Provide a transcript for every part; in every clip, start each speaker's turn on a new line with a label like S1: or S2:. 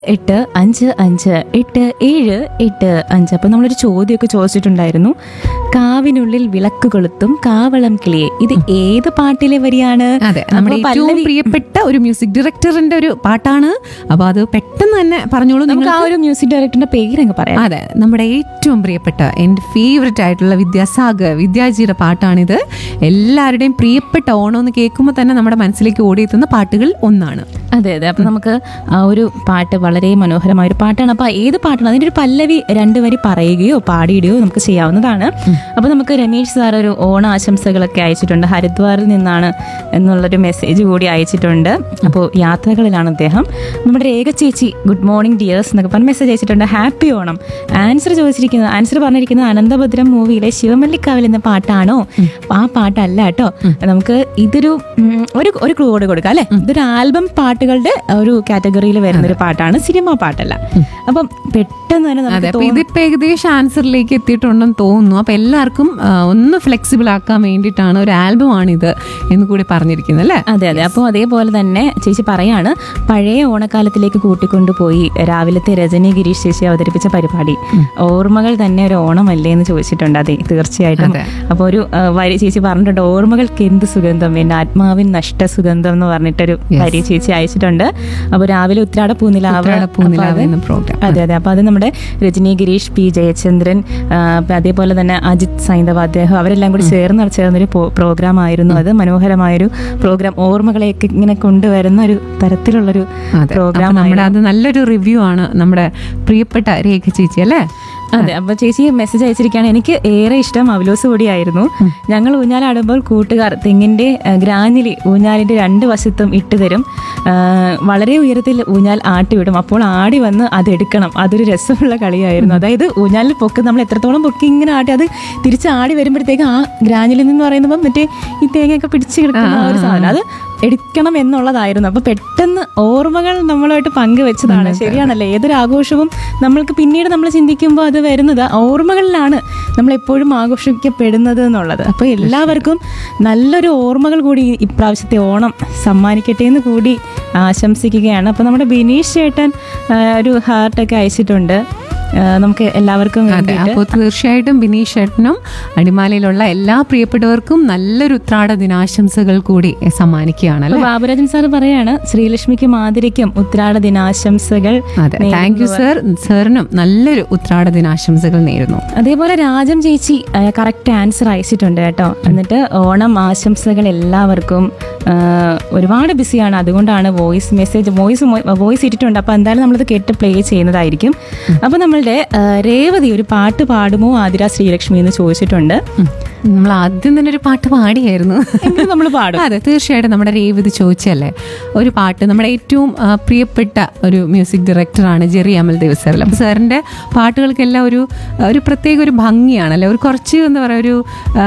S1: എട്ട് അഞ്ച് അഞ്ച് എട്ട് ഏഴ് എട്ട് അഞ്ച് അപ്പം നമ്മളൊരു ചോദ്യമൊക്കെ ചോദിച്ചിട്ടുണ്ടായിരുന്നു കാവിനുള്ളിൽ വിളക്ക് കൊളുത്തും കാവളം കിളിയെ ഇത് ഏത് പാട്ടിലെ വരിയാണ്
S2: അതെ നമ്മുടെ
S1: അപ്പൊ
S2: ഏറ്റവും
S1: പല്ലവി-
S2: പ്രിയപ്പെട്ട ഒരു മ്യൂസിക് ഡയറക്ടറിന്റെ ഒരു പാട്ടാണ് അപ്പൊ അത് പെട്ടെന്ന് തന്നെ പറഞ്ഞോളൂ നിങ്ങൾ
S1: നമുക്ക് ആ ഒരു മ്യൂസിക് ഡയറക്ടറിന്റെ പേരങ്ങ് പറയാം
S2: അതെ നമ്മുടെ ഏറ്റവും പ്രിയപ്പെട്ട എൻ്റെ ഫേവററ്റ് ആയിട്ടുള്ള വിദ്യാസാഗർ വിദ്യാജിയുടെ പാട്ടാണിത് എല്ലാവരുടെയും പ്രിയപ്പെട്ട ഓണം എന്ന് കേൾക്കുമ്പോൾ തന്നെ നമ്മുടെ മനസ്സിലേക്ക് ഓടിയെത്തുന്ന പാട്ടുകൾ ഒന്നാണ്
S1: അതെ അതെ അപ്പൊ നമുക്ക് ആ ഒരു പാട്ട് വളരെ മനോഹരമായ ഒരു പാട്ടാണ് അപ്പൊ ഏത് പാട്ടാണ് അതിന്റെ ഒരു പല്ലവി രണ്ട് വരി പറയുകയോ പാടിയിടുകയോ നമുക്ക് ചെയ്യാവുന്നതാണ് അപ്പൊ നമുക്ക് രമേശ് സാർ ഒരു ഓണ ആശംസകളൊക്കെ അയച്ചിട്ടുണ്ട് ഹരിദ്വാറിൽ നിന്നാണ് എന്നുള്ളൊരു മെസ്സേജ് കൂടി അയച്ചിട്ടുണ്ട് അപ്പോൾ യാത്രകളിലാണ് അദ്ദേഹം നമ്മുടെ രേഖ ചേച്ചി ഗുഡ് മോർണിംഗ് ഡിയേഴ്സ് എന്നൊക്കെ പറഞ്ഞ് മെസ്സേജ് അയച്ചിട്ടുണ്ട് ഹാപ്പി ഓണം ആൻസർ ചോദിച്ചിരിക്കുന്നത് ആൻസർ പറഞ്ഞിരിക്കുന്നത് അനന്തഭദ്രം മൂവിയിലെ ശിവമല്ലിക്കാവിൽ എന്ന പാട്ടാണോ ആ പാട്ടല്ല കേട്ടോ നമുക്ക് ഇതൊരു ഉം, ഒരു ഒരു ക്ലൂ കൂടെ കൊടുക്കാം അല്ലെ ഇതൊരു ആൽബം പാട്ടുകളുടെ ഒരു കാറ്റഗറിയിൽ വരുന്ന ഒരു പാട്ടാണ് സിനിമ പാട്ടല്ല അപ്പം പെട്ടെന്ന് തന്നെ
S2: അതെ
S1: നമുക്ക്
S2: അപ്പൊ ഇതിപ്പോ ഏകദേശം ആൻസറിലേക്ക് എത്തിയിട്ടുണ്ടെന്ന് തോന്നുന്നു അപ്പൊ എല്ലാവർക്കും ആ, ഒന്ന് ഫ്ലെക്സിബിൾ ആക്കാൻ വേണ്ടിയിട്ടാണ് ഒരു ആൽബം ആണിത് എന്ന് കൂടി പറഞ്ഞിരിക്കുന്നത് അല്ലേ
S1: അതെ അതെ അപ്പോൾ അതേപോലെ തന്നെ ചേച്ചി പറയാണ് പഴയ ഓണക്കാലത്തിലേക്ക് കൂട്ടിക്കൊണ്ടുപോയി രാവിലത്തെ രജനി ഗിരീഷ് ചേച്ചി അവതരിപ്പിച്ച പരിപാടി ഓർമ്മകൾ തന്നെ ഒരു ഓണമല്ലേ എന്ന് ചോദിച്ചിട്ടുണ്ട് അതെ തീർച്ചയായിട്ടും
S2: അതെ.
S1: അപ്പോൾ ഒരു ആ, വരി ചേച്ചി പറഞ്ഞിട്ടുണ്ട് ഓർമ്മകൾക്ക് എന്ത് സുഗന്ധം എൻ്റെ ആത്മാവിൻ നഷ്ട സുഗന്ധം എന്ന് പറഞ്ഞിട്ടൊരു വരി ചേച്ചി അയച്ചിട്ടുണ്ട് അപ്പോൾ രാവിലെ ഉത്രാട പൂനിലാവ്
S2: ഉത്രാട പൂനിലാവ്
S1: അപ്പോൾ അത്
S2: എന്ന program.
S1: അതെ അതെ അപ്പോൾ അത് നമ്മുടെ രജനി ഗിരീഷ് പി ജയചന്ദ്രൻ ആ, അപ്പൊ അതേപോലെ തന്നെ അജിത് സൈന്ധവ അദ്ദേഹം അവരെല്ലാം കൂടി ചേർന്ന് ചേർന്നൊരു പ്രോഗ്രാം ആയിരുന്നു അത് മനോഹരമായൊരു പ്രോഗ്രാം ഓർമ്മകളെയൊക്കെ ഇങ്ങനെ കൊണ്ടുവരുന്ന ഒരു തരത്തിലുള്ളൊരു
S2: അതെ
S1: പ്രോഗ്രാം
S2: അപ്പൊ നമ്മുടെ അത് നല്ലൊരു റിവ്യൂ ആണ് നമ്മുടെ പ്രിയപ്പെട്ട രേഖ ചേച്ചി അല്ലേ
S1: അതെ അപ്പൊ ചേച്ചി മെസ്സേജ് അയച്ചിരിക്കുകയാണ് എനിക്ക് ഏറെ ഇഷ്ടം അവലോസ് പൊടിയായിരുന്നു ഞങ്ങൾ ഊഞ്ഞാലാടുമ്പോൾ കൂട്ടുകാർ തെങ്ങിന്റെ ആ, ഗ്രാനിലി ഊഞ്ഞാലിന്റെ രണ്ട് വശത്തും ഇട്ട് തരും ആ, വളരെ ഉയരത്തിൽ ഊഞ്ഞാൽ ആട്ടി വിടും അപ്പോൾ ആടി വന്ന് അതെടുക്കണം അതൊരു രസമുള്ള കളിയായിരുന്നു അതായത് ഊഞ്ഞാലിൽ പൊക്ക് നമ്മൾ എത്രത്തോളം പൊക്കി ഇങ്ങനെ ആട്ടി അത് തിരിച്ച് ആടി വരുമ്പോഴത്തേക്ക് ആ ഗ്രാനിലിൽ നിന്ന് പറയുമ്പോൾ മറ്റേ ഈ തേങ്ങയൊക്കെ പിടിച്ച് കിടക്കുന്ന ആ ഒരു സാധനം അത് എടുക്കണം എന്നുള്ളതായിരുന്നു അപ്പൊ പെട്ടെന്ന് ഓർമ്മകൾ നമ്മളുമായിട്ട് പങ്കുവെച്ചതാണ് ശരിയാണല്ലേ ഏതൊരു ആഘോഷവും നമ്മൾക്ക് പിന്നീട് നമ്മൾ ചിന്തിക്കുമ്പോൾ അത് വരുന്നത് ഓർമ്മകളിലാണ് നമ്മൾ എപ്പോഴും ആഘോഷിക്കപ്പെടുന്നത് എന്നുള്ളത് അപ്പോൾ എല്ലാവർക്കും നല്ലൊരു ഓർമ്മകൾ കൂടി ഈ ഇപ്രാവശ്യത്തെ ഓണം സമ്മാനിക്കട്ടെ എന്ന് കൂടി ആശംസിക്കുകയാണ് അപ്പോൾ നമ്മുടെ ബിനീഷ് ചേട്ടൻ ആ, ഒരു ഹാർട്ടൊക്കെ അയച്ചിട്ടുണ്ട് ആ, നമുക്ക് എല്ലാവർക്കും
S2: അതെ
S1: വേണ്ടിയിട്ട്
S2: അപ്പോൾ തീർച്ചയായിട്ടും ബിനീഷ് ചേട്ടനും അടിമാലിയിലുള്ള എല്ലാ പ്രിയപ്പെട്ടവർക്കും നല്ലൊരു ഉത്രാട ദിനാശംസകൾ കൂടി സമ്മാനിക്കുകയാണ്
S1: അപ്പോൾ
S2: അല്ലേ
S1: ബാബുരാജൻ സാർ പറയാണ് ശ്രീലക്ഷ്മിക്കും ആതിരയ്ക്കും ഉത്രാട ദിനാശംസകൾ
S2: അതെ താങ്ക് യു സർ സാറിനും നല്ലൊരു ഉത്രാട ദിനാശംസകൾ നേരുന്നു
S1: അതേപോലെ രാജം ചേച്ചി കറക്റ്റ് ആൻസർ അയച്ചിട്ടുണ്ട് കേട്ടോ എന്നിട്ട് ഓണം ആശംസകൾ എല്ലാവർക്കും ആ, ഒരുപാട് ബിസിയാണ് അതുകൊണ്ടാണ് വോയിസ് മെസ്സേജ് വോയിസ് വോയിസ് ഇട്ടിട്ടുണ്ട് അപ്പോൾ എന്തായാലും നമ്മളത് കേട്ട് പ്ലേ ചെയ്യുന്നതായിരിക്കും അപ്പോൾ നമ്മളുടെ ആ, രേവതി ഒരു പാട്ട് പാടുമോ ആതിര ശ്രീലക്ഷ്മി എന്ന് ചോദിച്ചിട്ടുണ്ട്
S2: നമ്മൾ ആദ്യം തന്നെ ഒരു പാട്ട് പാടിയായിരുന്നു
S1: എങ്കിലും നമ്മൾ പാടും
S2: അതെ തീർച്ചയായിട്ടും നമ്മുടെ രേവതി ചോദിച്ചല്ലേ ഒരു പാട്ട് നമ്മുടെ ഏറ്റവും ആ, പ്രിയപ്പെട്ട ഒരു മ്യൂസിക് ഡയറക്ടറാണ് ജെറി അമൽ ദേവ് സാറിൽ അപ്പോൾ സാറിൻ്റെ പാട്ടുകൾക്കെല്ലാം ഒരു ഒരു പ്രത്യേക ഒരു ഭംഗിയാണല്ലേ ഒരു കുറച്ച് എന്താ പറയുക ഒരു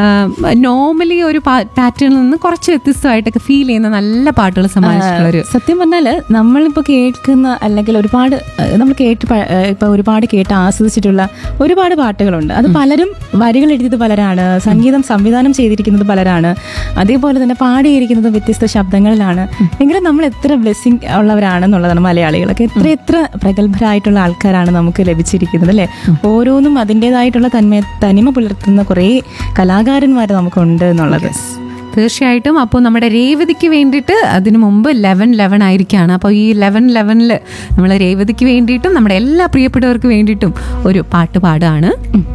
S2: നോർമലി ഒരു പാറ്റേണിൽ നിന്ന് കുറച്ച് വ്യത്യസ്തമായിട്ടൊക്കെ ഫീൽ ചെയ്യുന്ന നല്ല പാട്ടുകൾ സമ്മാനിച്ചിട്ടുള്ള ഒരു
S1: സത്യം പറഞ്ഞാൽ നമ്മളിപ്പോൾ കേൾക്കുന്ന അല്ലെങ്കിൽ ഒരുപാട് ഏഹ്, നമ്മൾ കേട്ട് പ- ഏഹ്, ഇപ്പൊ ഒരുപാട് കേട്ട് ആസ്വദിച്ചിട്ടുള്ള ഒരുപാട് പാട്ടുകളുണ്ട് അത് പലരും വരികൾ എഴുതിയത് പലരാണ് സംഗീതം സംവിധാനം ചെയ്തിരിക്കുന്നത് പലരാണ് അതേപോലെ തന്നെ പാടിയിരിക്കുന്നത് വ്യത്യസ്ത ശബ്ദങ്ങളിലാണ് എങ്കിലും നമ്മൾ എത്ര ബ്ലെസ്സിങ് ഉള്ളവരാണെന്നുള്ളതാണ് മലയാളികളൊക്കെ എത്ര എത്ര പ്രഗത്ഭരായിട്ടുള്ള ആൾക്കാരാണ് നമുക്ക് ലഭിച്ചിരിക്കുന്നത് അല്ലേ ഓരോന്നും അതിൻ്റെതായിട്ടുള്ള തന്മ തനിമ പുലർത്തുന്ന കുറേ കലാകാരന്മാർ നമുക്കുണ്ട് എന്നുള്ളത്
S2: തീർച്ചയായിട്ടും അപ്പോൾ നമ്മുടെ രേവതിക്ക് വേണ്ടിയിട്ട് അതിനു മുമ്പ് ലെവൻ ലെവൻ ആയിരിക്കുകയാണ് അപ്പോൾ ഈ ലെവൻ ലെവനിൽ നമ്മൾ രേവതിക്ക് വേണ്ടിയിട്ടും നമ്മുടെ എല്ലാ പ്രിയപ്പെട്ടവർക്ക് വേണ്ടിയിട്ടും ഒരു പാട്ട് പാടുകയാണ്
S1: ഉം.